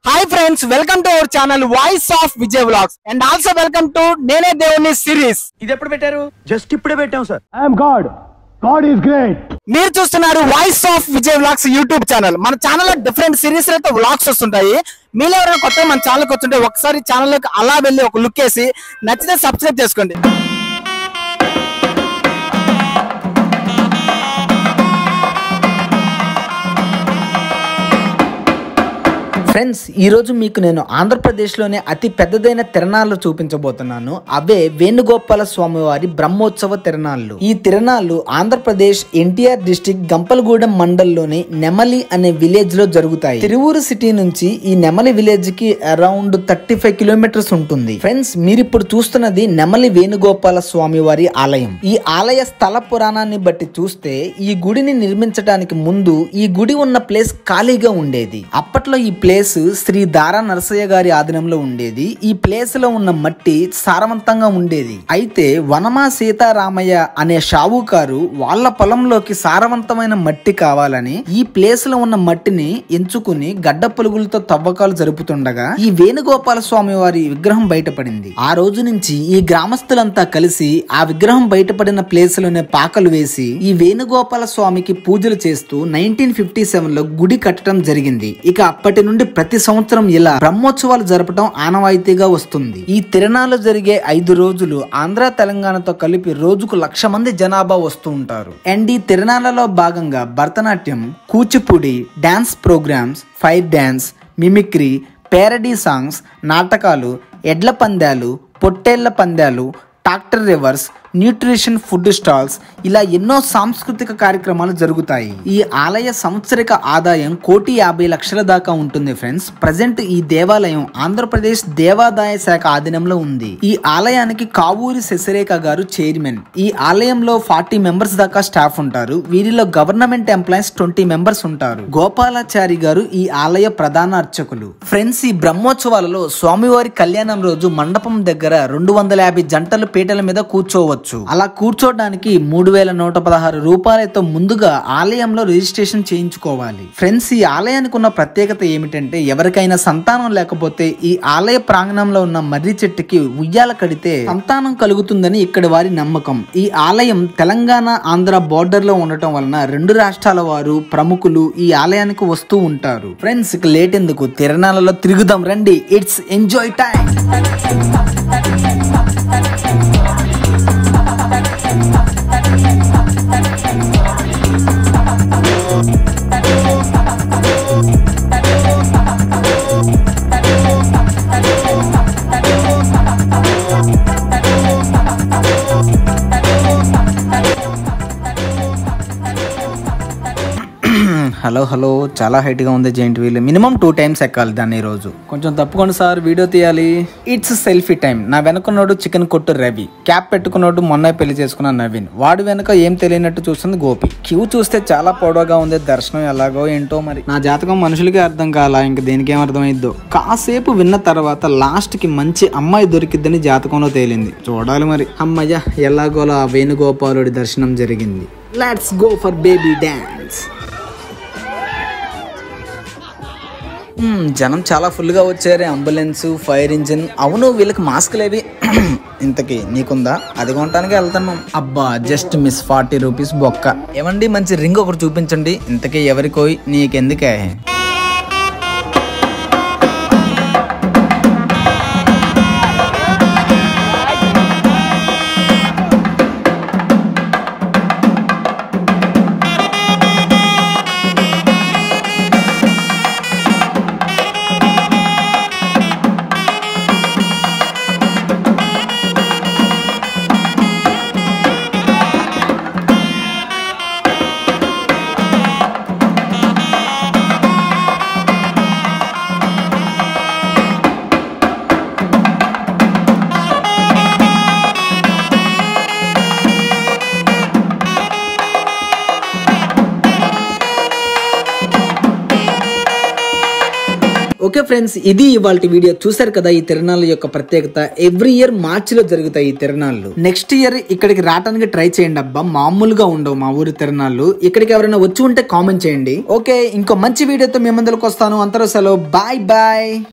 Hi friends welcome to our channel voice of Vijay vlogs and also welcome to నేనే దేవుని series ఇది ఎప్పుడు పెట్టారు జస్ట్ ఇప్పుడే పెట్టాం sir I am God. God is great. మీరు చూస్తున్నారు voice of Vijay vlogs YouTube channel మన ఛానల్ లో డిఫరెంట్ సిరీస్ అయితే వ్లాగ్స్ వస్తుంటాయి మీరు ఎవరైనా కొత్త మన ఛానల్ కి వచ్చుంటే ఒకసారి ఛానల్ లోకి అలా వెళ్ళి ఒక లుక్ వేసి నచ్చితే సబ్స్క్రైబ్ చేసుకోండి ఫ్రెండ్స్ ఈరోజు మీకు నేను ఆంధ్రప్రదేశ్లోనే అతి పెద్దదైన తిరణాలు చూపించబోతున్నాను అవే వేణుగోపాల స్వామి వారి బ్రహ్మోత్సవ తిరణాళ్ళు ఈ తిరణాలు ఆంధ్రప్రదేశ్ ఎన్టీఆర్ డిస్టిక్ గంపలగూడెం మండలంలోని నెమలి అనే విలేజ్ లో జరుగుతాయి తిరువూరు సిటీ నుంచి ఈ నెమలి విలేజ్ కి అరౌండ్ థర్టీ ఫైవ్ కిలోమీటర్స్ ఉంటుంది ఫ్రెండ్స్ మీరు ఇప్పుడు చూస్తున్నది నెమలి వేణుగోపాల స్వామి వారి ఆలయం ఈ ఆలయ స్థల పురాణాన్ని బట్టి చూస్తే ఈ గుడిని నిర్మించడానికి ముందు ఈ గుడి ఉన్న ప్లేస్ ఖాళీగా ఉండేది అప్పట్లో ఈ ప్లేస్ శ్రీ దారా నరసయ్య గారి ఆధీనంలో ఉండేది ఈ ప్లేస్ లో ఉన్న మట్టి సారవంతంగా ఉండేది అయితే వనమా సీతారామయ్య అనే షావుకారు వాళ్ళ పొలంలోకి సారవంతమైన మట్టి కావాలని ఈ ప్లేస్ లో ఉన్న మట్టిని ఎంచుకుని గడ్డ పులుగులతో తవ్వకాలు జరుపుతుండగా ఈ వేణుగోపాల స్వామి వారి విగ్రహం బయటపడింది ఆ రోజు నుంచి ఈ గ్రామస్తులంతా కలిసి ఆ విగ్రహం బయటపడిన ప్లేస్ లోనే పాకలు వేసి ఈ వేణుగోపాల స్వామికి పూజలు చేస్తూ నైన్టీన్ ఫిఫ్టీ సెవెన్ లో గుడి కట్టడం జరిగింది ఇక అప్పటి నుండి ప్రతి సంవత్సరం ఇలా బ్రహ్మోత్సవాలు జరపడం ఆనవాయితీగా వస్తుంది ఈ తిరణాలు జరిగే ఐదు రోజులు ఆంధ్ర తెలంగాణతో కలిపి రోజుకు లక్ష మంది జనాభా వస్తూ ఉంటారు అండ్ ఈ తిరణాలలో భాగంగా Bharatanatyam Kuchipudi dance programmes fire dance mimicry parody songs నాటకాలు ఎడ్ల పందాలు పొట్టేళ్ల పందాలు tractor reverse nutrition food stalls ఇలా ఎన్నో సాంస్కృతిక కార్యక్రమాలు జరుగుతాయి ఈ ఆలయ సంవత్సరిక ఆదాయం కోటి యాభై లక్షల దాకా ఉంటుంది ఫ్రెండ్స్ ప్రజెంట్ ఈ దేవాలయం ఆంధ్రప్రదేశ్ దేవాదాయ శాఖ ఆధీనంలో ఉంది ఈ ఆలయానికి కావూరి శశిరేఖ గారు చైర్మన్ ఈ ఆలయంలో ఫార్టీ మెంబర్స్ దాకా స్టాఫ్ ఉంటారు వీరిలో గవర్నమెంట్ ఎంప్లాయీస్ ట్వంటీ మెంబర్స్ ఉంటారు గోపాలాచారి గారు ఈ ఆలయ ప్రధాన అర్చకులు ఫ్రెండ్స్ ఈ బ్రహ్మోత్సవాలలో స్వామివారి కళ్యాణం రోజు మండపం దగ్గర రెండు వందల యాభై జంటలు పీటల మీద కూర్చోవచ్చు అలా కూర్చోడానికి మూడు వేల నూట పదహారు రూపాయలతో ముందుగా ఆలయంలో రిజిస్ట్రేషన్ చేయించుకోవాలి ఫ్రెండ్స్ ఈ ఆలయానికి ఉన్న ప్రత్యేకత ఏమిటంటే ఎవరికైనా సంతానం లేకపోతే ఈ ఆలయ ప్రాంగణంలో ఉన్న మర్రి చెట్టుకి ఉయ్యాల కడితే సంతానం కలుగుతుందని ఇక్కడి వారి నమ్మకం ఈ ఆలయం తెలంగాణ ఆంధ్ర బోర్డర్ లో ఉండటం వలన రెండు రాష్ట్రాల వారు ప్రముఖులు ఈ ఆలయానికి వస్తూ ఉంటారు ఫ్రెండ్స్ ఇక లేట్ ఎందుకు తిరణాలలో తిరుగుదాం రండి it's enjoy time hello hello చాలా హైట్ గా ఉంది giant wheel minimum two times ఎక్కాలి దాన్ని ఈ రోజు కొంచెం తప్పుకోండి సార్ వీడియో తీయాలి ఇట్స్ సెల్ఫీ టైం నా వెనుకున్నోడు చికెన్ కొట్టు రవి క్యాప్ పెట్టుకున్నోడు మొన్న పెళ్లి చేసుకున్న నవీన్ వాడు వెనక ఏం తెలియనట్టు చూస్తుంది గోపి క్యూ చూస్తే చాలా పొడవుగా ఉంది దర్శనం ఎలాగో ఏంటో మరి నా జాతకం మనుషులకి అర్థం కాలా ఇంక దేనికి ఏం అర్థమైద్దో కాసేపు విన్న తర్వాత లాస్ట్ కి మంచి అమ్మాయి దొరికిద్దని జాతకంలో తేలింది చూడాలి మరి అమ్మయ్య ఎలాగోలా ఆ వేణుగోపాలుడి దర్శనం జరిగింది let's go for baby dance మ్మ్, జనం చాలా ఫుల్గా వచ్చారే అంబులెన్స్ ఫైర్ ఇంజిన్ అవును వీళ్ళకి మాస్క్లు ఏవి ఇంతకీ నీకుందా అది కొనటానికి వెళ్తున్నాం అబ్బా జస్ట్ మిస్ ఫార్టీ రూపీస్ బొక్క ఏమండి మంచి రింగ్ ఒకటి చూపించండి ఇంతకీ ఎవరికోయి నీకెందుకే ఫ్రెండ్స్ ఇది ఇవాళ వీడియో చూసారు కదా ఈ తిరణాల యొక్క ప్రత్యేకత ఎవ్రీ ఇయర్ మార్చి లో జరుగుతాయి ఈ తిరణాలు నెక్స్ట్ ఇయర్ ఇక్కడికి రావడానికి ట్రై చేయండి అబ్బా మామూలుగా ఉండవు మా ఊరి తిరణాలు ఇక్కడికి ఎవరైనా వచ్చి ఉంటే కామెంట్ చేయండి ఓకే ఇంకో మంచి వీడియోతో మీ ముందరకు వస్తాను అంతరూ సెలవు బాయ్ బాయ్